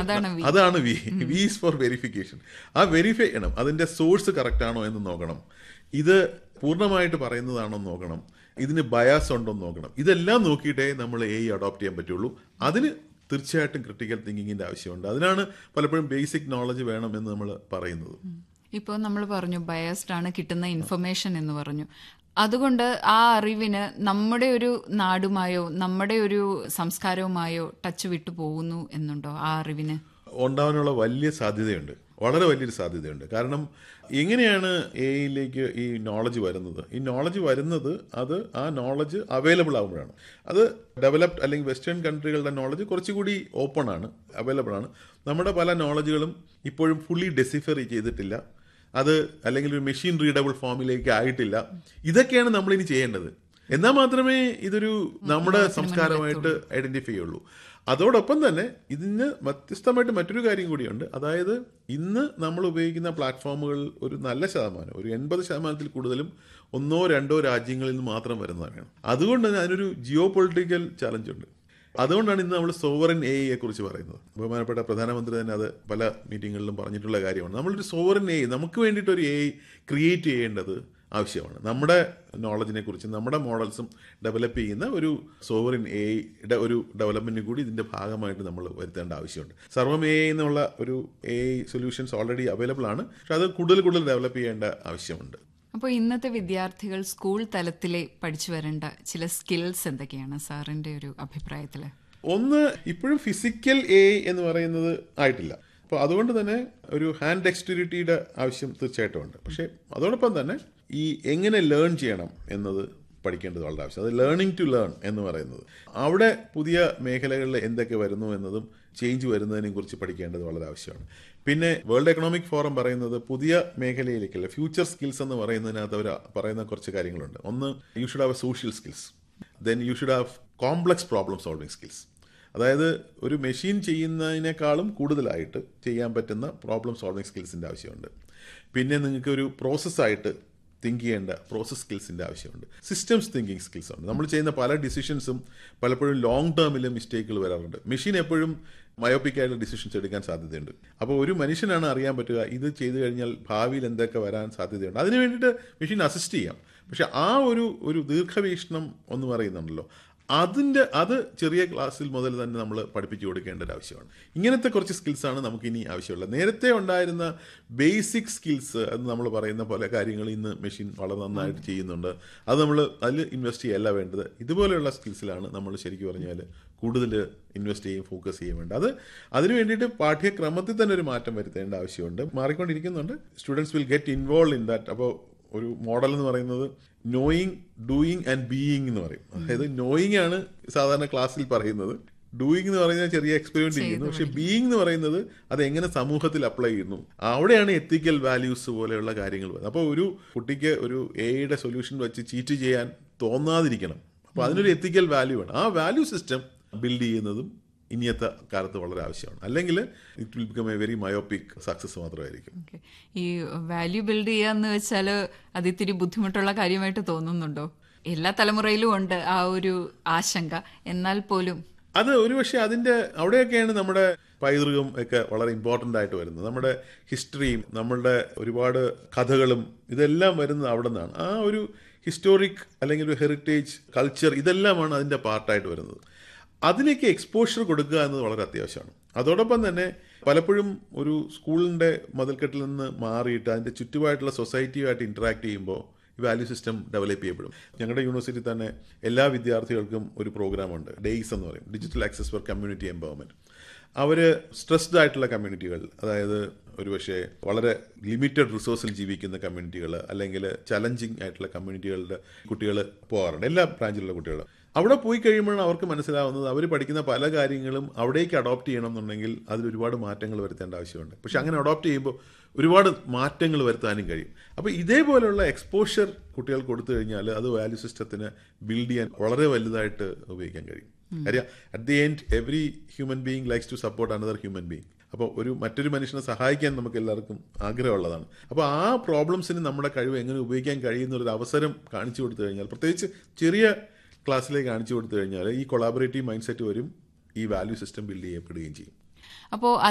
അതാണ് വി അതാണ് V V is for verification ആ വെരിഫൈ ചെയ്യണം അതിന്റെ സോഴ്സ് കറക്റ്റ് ആണോ എന്ന് നോക്കണം ഇത് പൂർണ്ണമായിട്ട് പറയുന്നതാണോ എന്ന് നോക്കണം ഇതിന് ബയാസ് ഉണ്ടോ എന്ന് നോക്കണം ഇതെല്ലാം നോക്കിയിട്ടേ നമ്മൾ എ അഡോപ്റ്റ് ചെയ്യാൻ പറ്റുള്ളൂ അതിന് തീർച്ചയായിട്ടും ക്രിട്ടിക്കൽ തിങ്കിങ്ങിന്റെ ആവശ്യമുണ്ട് അതിനാണ് പലപ്പോഴും ബേസിക് നോളജ് വേണം എന്ന് നമ്മൾ പറയുന്നത് ഇപ്പോൾ നമ്മൾ പറഞ്ഞു ബയസ്ഡ് ആണ് കിട്ടുന്ന ഇൻഫർമേഷൻ എന്ന് പറഞ്ഞു അതുകൊണ്ട് ആ അറിവിന് നമ്മുടെ ഒരു നാടുമായോ നമ്മുടെ ഒരു സംസ്കാരവുമായോ ടച്ച് വിട്ടു പോകുന്നു എന്നുണ്ടോ ആ അറിവിന് ഉണ്ടാവാനുള്ള വലിയ സാധ്യതയുണ്ട് വളരെ വലിയൊരു സാധ്യതയുണ്ട് കാരണം എങ്ങനെയാണ് എയിലേക്ക് ഈ നോളജ് വരുന്നത് ഈ നോളജ് വരുന്നത് അത് ആ നോളജ് അവൈലബിൾ ആകുമ്പോഴാണ് അത് ഡെവലപ്ഡ് അല്ലെങ്കിൽ വെസ്റ്റേൺ കൺട്രികളുടെ നോളജ് കുറച്ചുകൂടി ഓപ്പൺ ആണ് അവൈലബിൾ ആണ് നമ്മുടെ പല നോളജുകളും ഇപ്പോഴും ഫുള്ളി ഡെസിഫർ ചെയ്തിട്ടില്ല അത് അല്ലെങ്കിൽ ഒരു മെഷീൻ റീഡബിൾ ഫോമിലേക്ക് ആയിട്ടില്ല ഇതൊക്കെയാണ് നമ്മൾ ഇനി ചെയ്യേണ്ടത് എന്നാൽ മാത്രമേ ഇതൊരു നമ്മുടെ സംസ്കാരമായിട്ട് ഐഡന്റിഫൈ ചെയ്യുള്ളൂ അതോടൊപ്പം തന്നെ ഇതിന് വ്യത്യസ്തമായിട്ട് മറ്റൊരു കാര്യം കൂടിയുണ്ട് അതായത് ഇന്ന് നമ്മൾ ഉപയോഗിക്കുന്ന പ്ലാറ്റ്ഫോമുകൾ ഒരു നല്ല ശതമാനം ഒരു എൺപത് ശതമാനത്തിൽ കൂടുതലും ഒന്നോ രണ്ടോ രാജ്യങ്ങളിൽ നിന്ന് മാത്രം വരുന്നതാണ് അതുകൊണ്ട് തന്നെ അതിനൊരു ജിയോ പൊളിറ്റിക്കൽ ചലഞ്ച് ഉണ്ട് അതുകൊണ്ടാണ് ഇന്ന് നമ്മൾ സോവറിൻ എ ഐയെ കുറിച്ച് പറയുന്നത് ബഹുമാനപ്പെട്ട പ്രധാനമന്ത്രി തന്നെ അത് പല മീറ്റിങ്ങുകളിലും പറഞ്ഞിട്ടുള്ള കാര്യമാണ് നമ്മളൊരു സോവറിൻ എ നമുക്ക് വേണ്ടിയിട്ട് ഒരു എ ഐ ക്രിയേറ്റ് ചെയ്യേണ്ടത് ആവശ്യമാണ് നമ്മുടെ നോളജിനെ കുറിച്ച് നമ്മുടെ മോഡൽസും ഡെവലപ്പ് ചെയ്യുന്ന ഒരു സോവറിൻ എ ഐയുടെ ഒരു ഡെവലപ്മെന്റിന് കൂടി ഇതിന്റെ ഭാഗമായിട്ട് നമ്മൾ വരുത്തേണ്ട ആവശ്യമുണ്ട് സർവം എ എന്നുള്ള ഒരു A I solutions already available ആണ് പക്ഷെ അത് കൂടുതൽ കൂടുതൽ ഡെവലപ്പ് ചെയ്യേണ്ട ആവശ്യമുണ്ട് അപ്പോൾ ഇന്നത്തെ വിദ്യാർത്ഥികൾ സ്കൂൾ തലത്തിലെ പഠിച്ചു വരേണ്ട ചില സ്കിൽസ് എന്തൊക്കെയാണ് സാറിന്റെ ഒരു അഭിപ്രായത്തിൽ ഒന്ന് ഇപ്പോഴും ഫിസിക്കൽ എ എന്ന് പറയുന്നത് ആയിട്ടില്ല അപ്പോൾ അതുകൊണ്ട് തന്നെ ഒരു ഹാൻഡ് ഡെക്സ്റ്റിരിറ്റിയുടെ ആവശ്യം തീർച്ചയായിട്ടും ഉണ്ട് പക്ഷേ അതോടൊപ്പം തന്നെ ഈ എങ്ങനെ ലേൺ ചെയ്യണം എന്നത് പഠിക്കേണ്ടത് വളരെ ആവശ്യം അത് ലേണിംഗ് ടു ലേൺ എന്ന് പറയുന്നത് അവിടെ പുതിയ മേഖലകളിൽ എന്തൊക്കെ വരുന്നു എന്നതും ചേഞ്ച് വരുന്നതിനെ കുറിച്ച് പഠിക്കേണ്ടത് വളരെ ആവശ്യമാണ് പിന്നെ വേൾഡ് എക്കണോമിക് ഫോറം പറയുന്നത് പുതിയ മേഖലയിലേക്കല്ല ഫ്യൂച്ചർ സ്കിൽസ് എന്ന് പറയുന്നതിനകത്ത് അവർ പറയുന്ന കുറച്ച് കാര്യങ്ങളുണ്ട് ഒന്ന് you should have social skills then you should have complex problem solving skills അതായത് ഒരു മെഷീൻ ചെയ്യുന്നതിനേക്കാളും കൂടുതലായിട്ട് ചെയ്യാൻ പറ്റുന്ന പ്രോബ്ലം സോൾവിങ് സ്കിൽസിൻ്റെ ആവശ്യമുണ്ട് പിന്നെ നിങ്ങൾക്ക് ഒരു പ്രോസസ്സായിട്ട് തിങ്ക് ചെയ്യേണ്ട പ്രോസസ് സ്കിൽസിൻ്റെ ആവശ്യമുണ്ട് സിസ്റ്റംസ് തിങ്കിങ് സ്കിൽസ് ഉണ്ട് നമ്മൾ ചെയ്യുന്ന പല ഡിസിഷൻസും പലപ്പോഴും ലോങ് ടേമിൽ മിസ്റ്റേക്കുകൾ വരാറുണ്ട് മെഷീൻ എപ്പോഴും മയോപ്പിക് ആയിട്ടുള്ള ഡിസിഷൻസ് എടുക്കാൻ സാധ്യതയുണ്ട് അപ്പോൾ ഒരു മനുഷ്യനാണ് അറിയാൻ പറ്റുക ഇത് ചെയ്തു കഴിഞ്ഞാൽ ഭാവിയിൽ എന്തൊക്കെ വരാൻ സാധ്യതയുണ്ട് അതിന് വേണ്ടിയിട്ട് മെഷീൻ അസിസ്റ്റ് ചെയ്യാം പക്ഷെ ആ ഒരു ഒരു ദീർഘവീക്ഷണം എന്ന് പറയുന്നുണ്ടല്ലോ അതിൻ്റെ അത് ചെറിയ ക്ലാസ്സിൽ മുതൽ തന്നെ നമ്മൾ പഠിപ്പിച്ചു കൊടുക്കേണ്ട ഒരു ആവശ്യമാണ് ഇങ്ങനത്തെ കുറച്ച് സ്കിൽസാണ് നമുക്ക് ഇനി ആവശ്യമുള്ളത് നേരത്തെ ഉണ്ടായിരുന്ന ബേസിക് സ്കിൽസ് എന്ന് നമ്മൾ പറയുന്ന പല കാര്യങ്ങൾ ഇന്ന് മെഷീൻ വളരെ നന്നായിട്ട് ചെയ്യുന്നുണ്ട് അത് നമ്മൾ അതിൽ ഇൻവെസ്റ്റ് ചെയ്യല്ല വേണ്ടത് ഇതുപോലെയുള്ള സ്കിൽസിലാണ് നമ്മൾ ശരിക്കും പറഞ്ഞാൽ കൂടുതൽ ഇൻവെസ്റ്റ് ചെയ്യും ഫോക്കസ് ചെയ്യാൻ വേണ്ടത് അത് അതിന് വേണ്ടിയിട്ട് പാഠ്യക്രമത്തിൽ തന്നെ ഒരു മാറ്റം വരുത്തേണ്ട ആവശ്യമുണ്ട് മാറിക്കൊണ്ടിരിക്കുന്നുണ്ട് students will get involve in that അപ്പോൾ ഒരു മോഡൽ എന്ന് പറയുന്നത് നോയിങ് ഡൂയിങ് ആൻഡ് ബീയിങ് എന്ന് പറയും അതായത് നോയിങ് ആണ് സാധാരണ ക്ലാസ്സിൽ പറയുന്നത് ഡൂയിങ് എന്ന് പറയുന്നത് ചെറിയ എക്സ്പെരിമെന്റ് ചെയ്യുന്നു പക്ഷെ ബീയിങ് എന്ന് പറയുന്നത് അത് എങ്ങനെ സമൂഹത്തിൽ അപ്ലൈ ചെയ്യുന്നു അവിടെയാണ് എത്തിക്കൽ വാല്യൂസ് പോലെയുള്ള കാര്യങ്ങൾ വരുന്നത് അപ്പോൾ ഒരു കുട്ടിക്ക് ഒരു എയുടെ സൊല്യൂഷൻ വെച്ച് ചീറ്റ് ചെയ്യാൻ തോന്നാതിരിക്കണം അപ്പോൾ അതിനൊരു എത്തിക്കൽ വാല്യൂ വേണം ആ വാല്യൂ സിസ്റ്റം ബിൽഡ് ചെയ്യുന്നതും ഇനിയത്തെ കാലത്ത് വളരെ ആവശ്യമാണ് അല്ലെങ്കിൽ it will become a very myopic success മാത്രമായിരിക്കും ഓക്കെ ഈ വാല്യൂ ബിൽഡ് ചെയ്യാന്ന് വെച്ചാൽ അത് ഇത്തിരി ബുദ്ധിമുട്ടുള്ള കാര്യമായിട്ട് തോന്നുന്നുണ്ടോ എല്ലാ തലമുറയിലും ഉണ്ട് ആ ഒരു ആശങ്ക എന്നാൽ പോലും അത് ഒരുപക്ഷെ അതിന്റെ അവിടെയൊക്കെയാണ് നമ്മുടെ പൈതൃകം ഒക്കെ വളരെ ഇമ്പോർട്ടൻ്റ് ആയിട്ട് വരുന്നത് നമ്മുടെ ഹിസ്റ്ററിയും നമ്മളുടെ ഒരുപാട് കഥകളും ഇതെല്ലാം വരുന്നത് അവിടെ നിന്നാണ് ആ ഒരു ഹിസ്റ്റോറിക് അല്ലെങ്കിൽ ഒരു ഹെറിറ്റേജ് കൾച്ചർ ഇതെല്ലാമാണ് അതിന്റെ പാർട്ടായിട്ട് വരുന്നത് അതിലേക്ക് എക്സ്പോഷർ കൊടുക്കുക എന്നത് വളരെ അത്യാവശ്യമാണ് അതോടൊപ്പം തന്നെ പലപ്പോഴും ഒരു സ്കൂളിൻ്റെ മതിൽക്കെട്ടിൽ നിന്ന് മാറിയിട്ട് അതിൻ്റെ ചുറ്റുമായിട്ടുള്ള സൊസൈറ്റിയുമായിട്ട് ഇൻറ്ററാക്ട് ചെയ്യുമ്പോൾ ഈ വാല്യൂ സിസ്റ്റം ഡെവലപ്പ് ചെയ്യപ്പെടും ഞങ്ങളുടെ യൂണിവേഴ്സിറ്റി തന്നെ എല്ലാ വിദ്യാർത്ഥികൾക്കും ഒരു പ്രോഗ്രാമുണ്ട് ഡെയ്സ് എന്ന് പറയും digital access for community empowerment അവർ സ്ട്രെസ്ഡ് ആയിട്ടുള്ള കമ്മ്യൂണിറ്റികൾ അതായത് ഒരുപക്ഷെ വളരെ ലിമിറ്റഡ് റിസോഴ്സിൽ ജീവിക്കുന്ന കമ്മ്യൂണിറ്റികൾ അല്ലെങ്കിൽ ചലഞ്ചിങ് ആയിട്ടുള്ള കമ്മ്യൂണിറ്റികളുടെ കുട്ടികൾ പോകാറുണ്ട് എല്ലാ ബ്രാഞ്ചിലുള്ള കുട്ടികൾ അവിടെ പോയി കഴിയുമ്പോഴാണ് അവർക്ക് മനസ്സിലാവുന്നത് അവർ പഠിക്കുന്ന പല കാര്യങ്ങളും അവിടേക്ക് അഡോപ്റ്റ് ചെയ്യണം എന്നുണ്ടെങ്കിൽ അതിൽ ഒരുപാട് മാറ്റങ്ങൾ വരുത്തേണ്ട ആവശ്യമുണ്ട് പക്ഷെ അങ്ങനെ അഡോപ്റ്റ് ചെയ്യുമ്പോൾ ഒരുപാട് മാറ്റങ്ങൾ വരുത്താനും കഴിയും അപ്പോൾ ഇതേപോലെയുള്ള എക്സ്പോഷർ കുട്ടികൾ കൊടുത്തു കഴിഞ്ഞാൽ അത് വാല്യൂ സിസ്റ്റത്തിന് ബിൽഡ് ചെയ്യാൻ വളരെ വലുതായിട്ട് ഉപയോഗിക്കാൻ കഴിയും കാര്യം at the end every human being likes to support another human being അപ്പോൾ ഒരു മറ്റൊരു മനുഷ്യനെ സഹായിക്കാൻ നമുക്ക് എല്ലാവർക്കും ആഗ്രഹമുള്ളതാണ് അപ്പോൾ ആ പ്രോബ്ലംസിന് നമ്മുടെ കഴിവ് എങ്ങനെ ഉപയോഗിക്കാൻ കഴിയുന്ന ഒരു അവസരം കാണിച്ചു കൊടുത്തു കഴിഞ്ഞാൽ പ്രത്യേകിച്ച് ചെറിയ ക്ലാസ്സിലേക്ക് കാണിച്ചു കൊടുത്തു കഴിഞ്ഞാൽ ഈ കൊളാബറേറ്റീവ് മൈൻഡ് സെറ്റ് വരും ഈ വാല്യൂ സിസ്റ്റം ബിൽഡ് ചെയ്യപ്പെടുകയും ചെയ്യും അപ്പോൾ